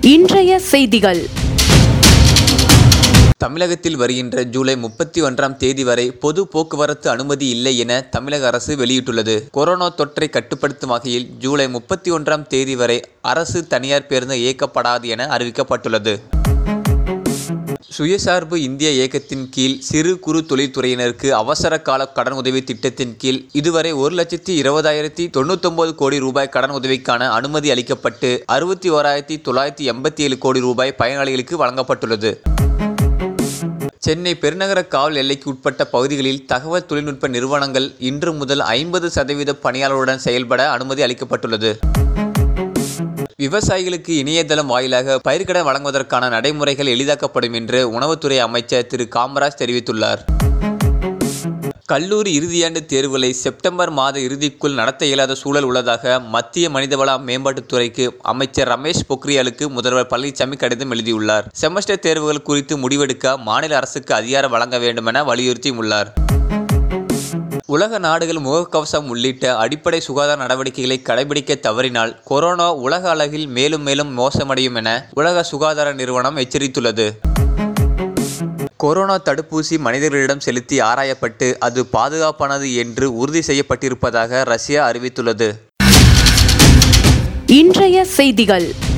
இன்றைய செய்திகள் தமிழகத்தில் வருகின்ற ஜூலை முப்பத்தி ஒன்றாம் தேதி வரை பொது போக்குவரத்து அனுமதி இல்லை என தமிழக அரசு வெளியிட்டுள்ளது கொரோனா தொற்றை கட்டுப்படுத்தும் வகையில் ஜூலை முப்பத்தி ஒன்றாம் தேதி வரை அரசு தனியார் பேருந்து இயக்கப்படாது என அறிவிக்கப்பட்டுள்ளது சுயசார்பு இந்திய இயக்கத்தின் கீழ் சிறு குறு தொழில்துறையினருக்கு அவசர கால கடன் உதவி திட்டத்தின் கீழ் இதுவரை ஒரு லட்சத்தி இருபதாயிரத்தி தொண்ணூத்தொன்பது கோடி ரூபாய் கடன் உதவிக்கான அனுமதி அளிக்கப்பட்டு அறுபத்தி ஓராயிரத்தி தொள்ளாயிரத்தி எண்பத்தி ஏழு கோடி ரூபாய் பயனாளிகளுக்கு வழங்கப்பட்டுள்ளது சென்னை பெருநகர காவல் எல்லைக்கு உட்பட்ட பகுதிகளில் தகவல் தொழில்நுட்ப நிறுவனங்கள் இன்று முதல் ஐம்பது சதவீத பணியாளருடன் செயல்பட அனுமதி அளிக்கப்பட்டுள்ளது விவசாயிகளுக்கு இணையதளம் வாயிலாக பயிர்க்கடன் வழங்குவதற்கான நடைமுறைகள் எளிதாக்கப்படும் என்று உணவுத்துறை அமைச்சர் திரு காமராஜ் தெரிவித்துள்ளார் கல்லூரி இறுதியாண்டு தேர்வுகளை செப்டம்பர் மாத இறுதிக்குள் நடத்த இயலாத சூழல் உள்ளதாக மத்திய மனிதவள மேம்பாட்டுத்துறைக்கு அமைச்சர் ரமேஷ் பொக்ரியாலுக்கு முதல்வர் பழனிசாமி கடிதம் எழுதியுள்ளார் செமஸ்டர் தேர்வுகள் குறித்து முடிவெடுக்க மாநில அரசுக்கு அதிகாரம் வழங்க வேண்டுமென வலியுறுத்தியுள்ளார் உலக நாடுகள் முகக்கவசம் உள்ளிட்ட அடிப்படை சுகாதார நடவடிக்கைகளை கடைபிடிக்க தவறினால் கொரோனா உலக அளவில் மேலும் மேலும் மோசமடையும் என உலக சுகாதார நிறுவனம் எச்சரித்துள்ளது கொரோனா தடுப்பூசி மனிதர்களிடம் செலுத்தி ஆராயப்பட்டு அது பாதுகாப்பானது என்று உறுதி செய்யப்பட்டிருப்பதாக ரஷ்யா அறிவித்துள்ளது இன்றைய செய்திகள்